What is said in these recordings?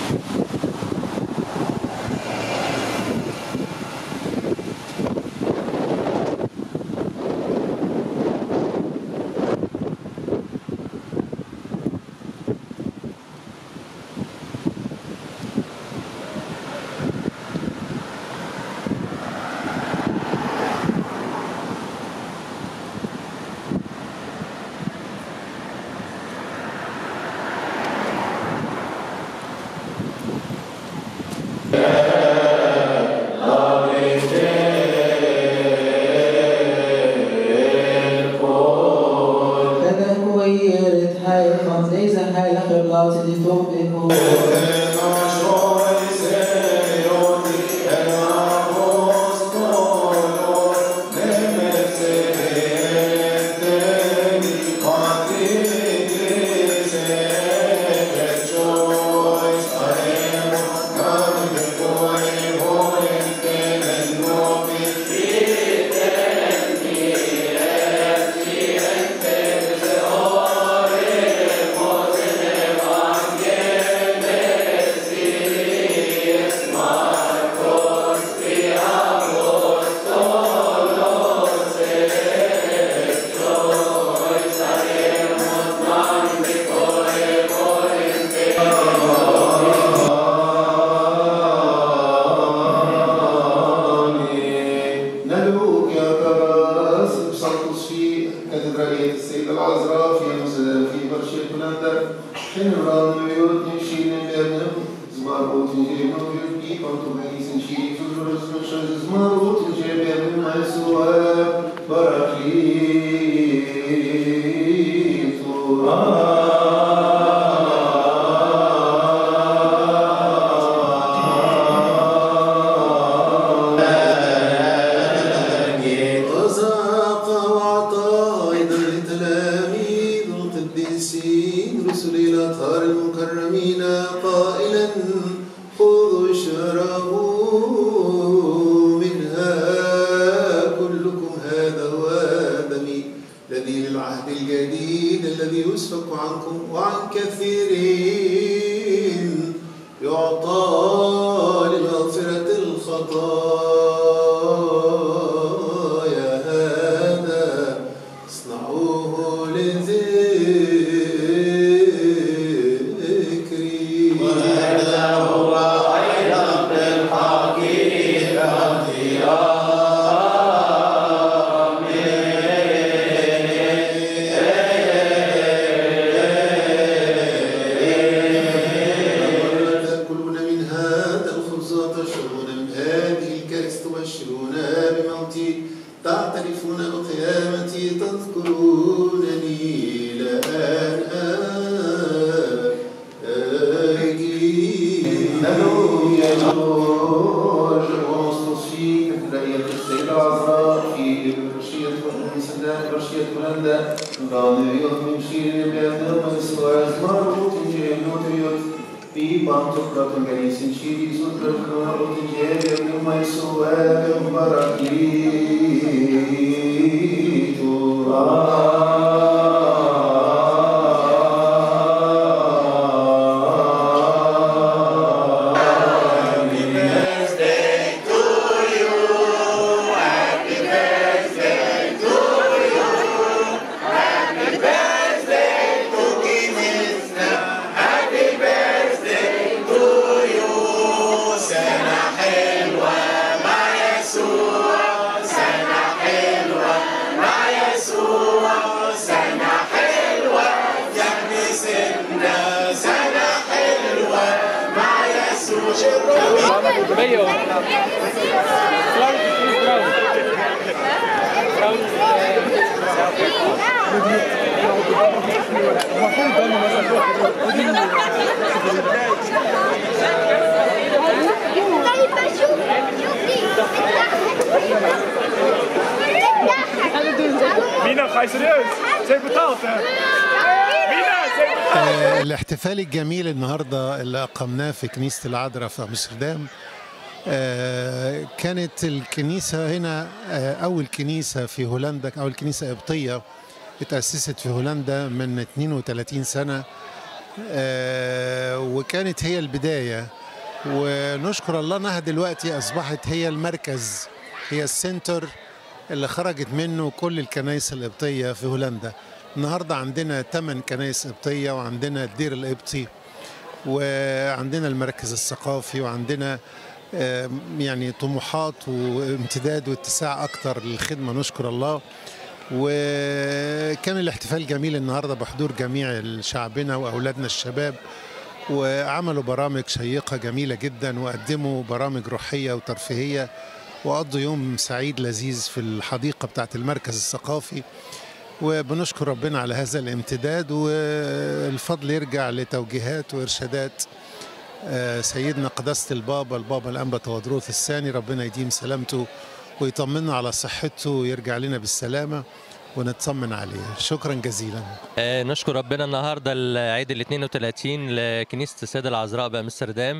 Pedagogeret här från deze heilige plaats die toch ik ندعوك يا كراس بسطس في كاتدرائية السيدة العذراء في مسجد في برشة هولندا شنران نيويورك نمشي نبيرنم زمار بوتن جيبن ويبقي كنتو بيس نشيري في الجرس من شجر زمار بوتن جيبن ما يسوى وزاق وعطى أيضا للتلاميذ القديسين رسل الأطهار المكرمين قائلا خذوا اشربوا منها كلكم هذا هو دمي الذي للعهد الجديد الذي يسفك عنكم وعن كثيرين يعطى لمغفرة الخطايا هذا اصنعوه لذكري وهذا هو أيضا بالحقيقة تأكلون من هذا الخبز وتشربون من هذه الكأس تبشرون بموتي تعترفون بقيامتي تذكرونني لأن آجي ندعوك يا جورج ومسطس في كاتدرائية السيدة العذراء في برشية برشية هولندا نران نيويورك نمشي نبيرنم ما يسوى زمار بوتن جيبن ويبقي في بانتو براتن غريسين شيري سوتر كنا بوتن جيبن ما يسوى بمباركيتو Bello. Claro que sí, bravo. Mina, ga je serieus? Ze heeft betaald, hè? Mina, ze heeft betaald. آه، الاحتفال الجميل النهارده اللي اقمناه في كنيسه العذراء في امستردام آه، كانت الكنيسه هنا آه، اول كنيسه في هولندا اول كنيسه قبطيه اتاسست في هولندا من 32 سنه آه، وكانت هي البداية ونشكر الله انها دلوقتي اصبحت هي المركز هي السنتر اللي خرجت منه كل الكنائس القبطية في هولندا النهاردة عندنا 8 كنائس قبطية وعندنا الدير القبطي وعندنا المركز الثقافي وعندنا آه، يعني طموحات وامتداد واتساع أكتر للخدمة نشكر الله وكان الاحتفال جميل النهاردة بحضور جميع شعبنا وأولادنا الشباب وعملوا برامج شيقة جميلة جدا وقدموا برامج روحية وترفيهية وقضوا يوم سعيد لذيذ في الحديقة بتاعت المركز الثقافي وبنشكر ربنا على هذا الامتداد والفضل يرجع لتوجيهات وإرشادات آه، سيدنا قداسة البابا البابا الأنبا تودروث الثاني ربنا يديم سلامته ويطمنا على صحته ويرجع لنا بالسلامة ونطمن عليه شكرا جزيلا آه، نشكر ربنا النهارده العيد ال 32 لكنيسه السيده العذراء بامستردام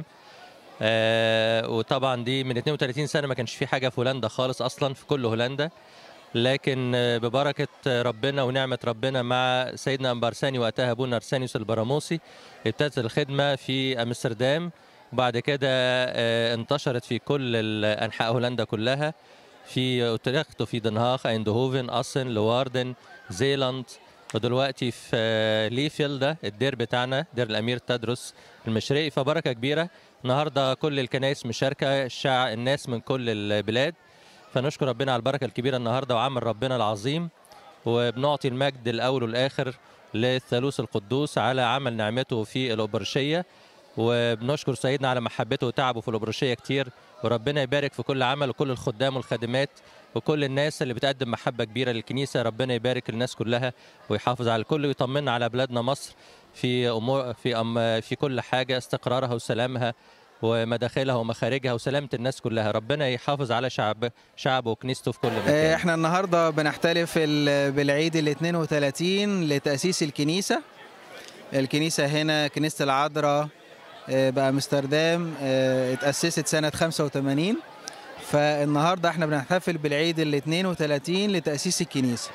آه، وطبعا دي من 32 سنه ما كانش في حاجه في هولندا خالص اصلا في كل هولندا لكن آه، ببركه ربنا ونعمه ربنا مع سيدنا امبارساني وقتها ابونا ارسانيوس البراموسي ابتدت الخدمه في امستردام وبعد كده آه، انتشرت في كل ال- انحاء هولندا كلها في اوتريخت وفي دنهاخ ايندهوفن اسن لواردن زيلاند ودلوقتي في آه، ليفيلدا الدير بتاعنا دير الامير تدرس المشرقي فبركه كبيره النهارده كل الكنائس مشاركه الشع الناس من كل البلاد فنشكر ربنا على البركه الكبيره النهارده وعمل ربنا العظيم وبنعطي المجد الاول والاخر للثالوث القدوس على عمل نعمته في الأوبرشية وبنشكر سيدنا على محبته وتعبه في الأوبرشية كتير وربنا يبارك في كل عمل وكل الخدام والخادمات وكل الناس اللي بتقدم محبة كبيرة للكنيسة ربنا يبارك الناس كلها ويحافظ على الكل ويطمنا على بلادنا مصر في أمور في أم في كل حاجة استقرارها وسلامها ومداخلها ومخارجها وسلامة الناس كلها ربنا يحافظ على شعب شعبه وكنيسته في كل آه، مكان احنا النهارده بنحتفل ال- بالعيد ال 32 لتأسيس الكنيسة الكنيسة هنا كنيسة العذراء آه، بأمستردام آه، اتأسست سنة 85 فالنهارده احنا بنحتفل بالعيد ال 32 لتأسيس الكنيسة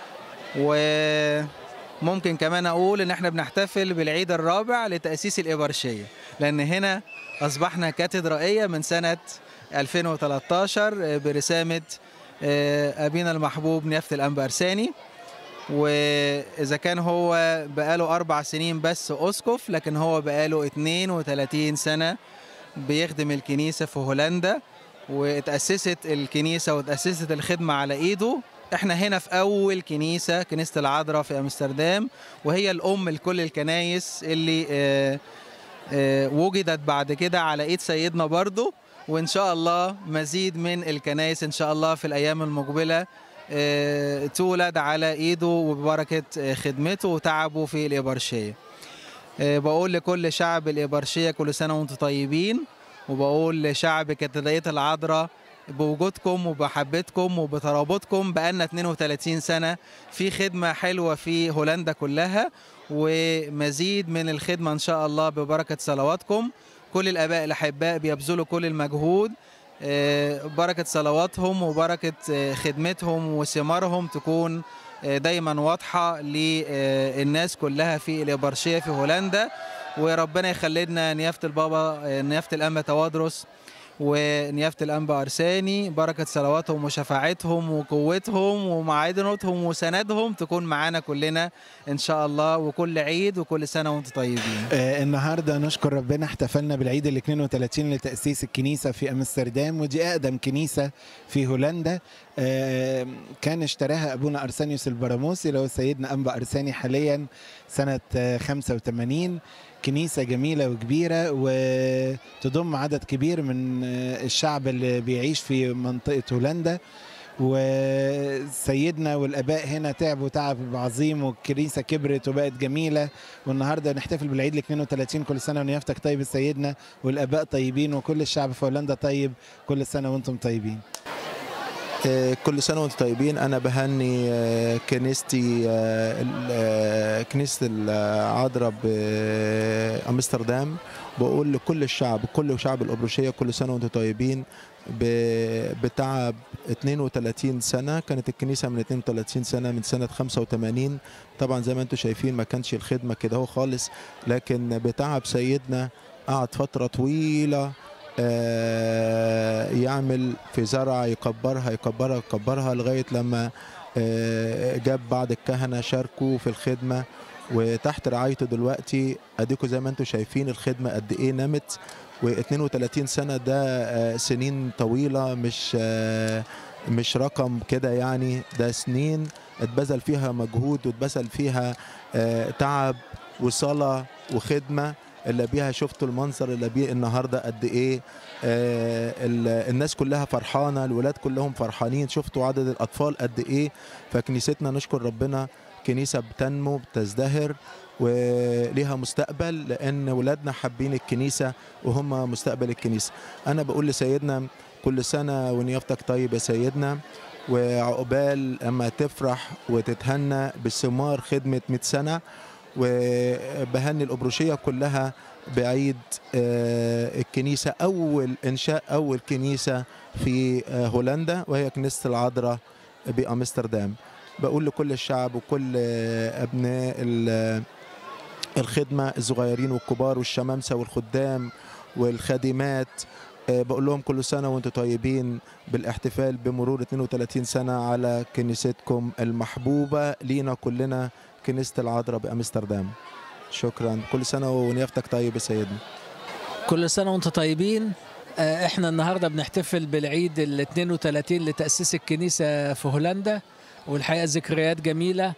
وممكن كمان اقول ان احنا بنحتفل بالعيد الرابع لتأسيس الإبرشية لأن هنا أصبحنا كاتدرائية من سنة 2013 برسامة آه، أبينا المحبوب نيافة الأنبا أرساني وإذا كان هو بقاله أربع سنين بس أسقف لكن هو بقاله 32 سنة بيخدم الكنيسة في هولندا واتأسست الكنيسة واتأسست الخدمة على إيده احنا هنا في أول كنيسة كنيسة العذراء في أمستردام وهي الأم لكل الكنايس اللي آه، آه، وجدت بعد كده على ايد سيدنا برضو وان شاء الله مزيد من الكنائس ان شاء الله في الايام المقبله آه، تولد على ايده وببركه آه، خدمته وتعبه في الابرشيه آه، بقول لكل شعب الابرشيه كل سنه وانتم طيبين وبقول لشعب كاتدرائيه العذراء بوجودكم وبحبتكم وبترابطكم بقالنا 32 سنه في خدمه حلوه في هولندا كلها ومزيد من الخدمة إن شاء الله ببركة صلواتكم كل الآباء الأحباء بيبذلوا كل المجهود آه، بركة صلواتهم وبركة آه، خدمتهم وثمارهم تكون آه، دايما واضحة للناس كلها في الإبرشية في هولندا وربنا يخلي لنا نيافة البابا آه، نيافة الأنبا توادرس ونيافة الأنبا أرساني بركة صلواتهم وشفاعتهم وقوتهم ومعادنتهم وسندهم تكون معانا كلنا إن شاء الله وكل عيد وكل سنة وأنتم طيبين آه، النهارده نشكر ربنا احتفلنا بالعيد ال 32 لتأسيس الكنيسة في أمستردام ودي أقدم كنيسة في هولندا آه، كان اشتراها أبونا أرسانيوس البراموسي اللي هو سيدنا أنبا أرساني حاليا سنة آه، 85 كنيسة جميلة وكبيرة وتضم عدد كبير من آه، الشعب اللي بيعيش في منطقة هولندا وسيدنا والاباء هنا تعبوا تعب عظيم والكنيسه كبرت وبقت جميله والنهارده نحتفل بالعيد ال 32 كل سنه ونيافتك طيب يا سيدنا والاباء طيبين وكل الشعب في هولندا طيب كل سنه وانتم طيبين آه، كل سنة وانتم طيبين أنا بهني آه، كنيستي آه، ال- آه، كنيسة العذراء بأمستردام بقول لكل الشعب كل شعب الأبروشية كل سنة وانتم طيبين ب- بتعب 32 سنة كانت الكنيسة من 32 سنة من سنة 85 طبعا زي ما انتم شايفين ما كانش الخدمة كده هو خالص لكن بتعب سيدنا قعد فترة طويلة آه، يعمل في زرع يكبرها يكبرها يكبرها لغاية لما آه، جاب بعض الكهنة شاركوا في الخدمة وتحت رعايته دلوقتي اديكوا زي ما انتم شايفين الخدمة قد ايه نمت و32 سنة ده آه، سنين طويلة مش آه، مش رقم كده يعني ده سنين اتبذل فيها مجهود واتبذل فيها آه، تعب وصلاة وخدمة اللي بيها شفتوا المنظر اللي بيه النهارده قد ايه آه ال- الناس كلها فرحانه الولاد كلهم فرحانين شفتوا عدد الاطفال قد ايه فكنيستنا نشكر ربنا كنيسه بتنمو بتزدهر وليها مستقبل لان ولادنا حابين الكنيسه وهم مستقبل الكنيسه انا بقول لسيدنا كل سنه ونيافتك طيب يا سيدنا وعقبال اما تفرح وتتهنى بثمار خدمه 100 سنه وبهني الأبروشية كلها بعيد آه، الكنيسة أول إنشاء أول كنيسة في آه، هولندا وهي كنيسة العذراء بأمستردام بقول لكل الشعب وكل آه، أبناء ال- الخدمة الصغيرين والكبار والشمامسة والخدام والخادمات آه، بقول لهم كل سنة وانتم طيبين بالاحتفال بمرور 32 سنة على كنيستكم المحبوبة لينا كلنا كنيسة العذراء بأمستردام شكرا كل سنة ونيافتك طيب يا سيدنا كل سنة وانتم طيبين آه، احنا النهارده بنحتفل بالعيد ال 32 لتأسيس الكنيسة في هولندا والحقيقة ذكريات جميلة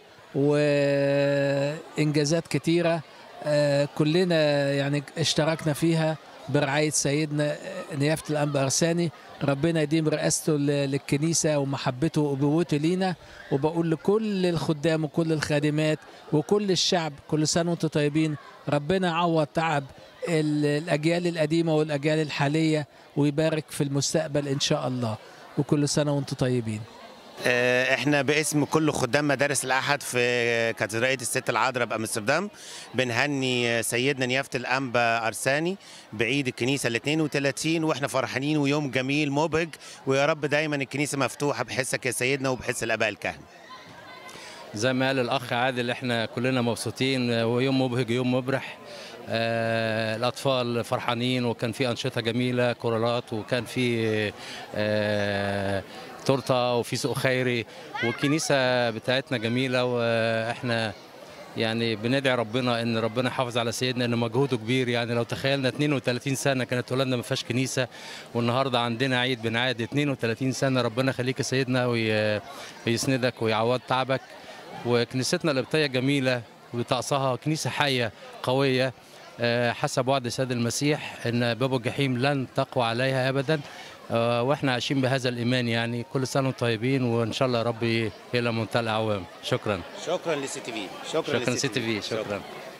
وإنجازات كتيرة آه، كلنا يعني اشتركنا فيها برعاية سيدنا آه، نيافة الأنبا أرساني ربنا يديم رئاسته ل- للكنيسة ومحبته وأبوته لينا وبقول لكل الخدام وكل الخادمات وكل الشعب كل سنة وانتم طيبين ربنا يعوض تعب ال- الأجيال القديمة والأجيال الحالية ويبارك في المستقبل إن شاء الله وكل سنة وانتم طيبين آه، احنا باسم كل خدام مدارس الاحد في كاتدرائيه الست العذراء بامستردام بنهني سيدنا نيافه الانبا ارساني بعيد الكنيسه ال 32 واحنا فرحانين ويوم جميل مبهج ويا رب دايما الكنيسه مفتوحه بحسك يا سيدنا وبحس الاباء الكهنه زي ما قال الاخ عادل احنا كلنا مبسوطين ويوم مبهج يوم مبرح آه الاطفال فرحانين وكان في انشطه جميله كورالات وكان في آه تورته وفي سوق خيري والكنيسه بتاعتنا جميله واحنا يعني بندعي ربنا ان ربنا يحافظ على سيدنا ان مجهوده كبير يعني لو تخيلنا 32 سنه كانت هولندا ما فيهاش كنيسه والنهارده عندنا عيد بنعاد 32 سنه ربنا يخليك يا سيدنا وي- ويسندك ويعوض تعبك وكنيستنا القبطيه جميله وطقسها كنيسه حيه قويه آه، حسب وعد السيد المسيح ان باب الجحيم لن تقوى عليها ابدا آه، واحنا عايشين بهذا الايمان يعني كل سنه وانتم طيبين وان شاء الله ربي الى منتهى الاعوام شكرا شكرا لسي تي في شكرا شكرا لسي سي تي في شكرا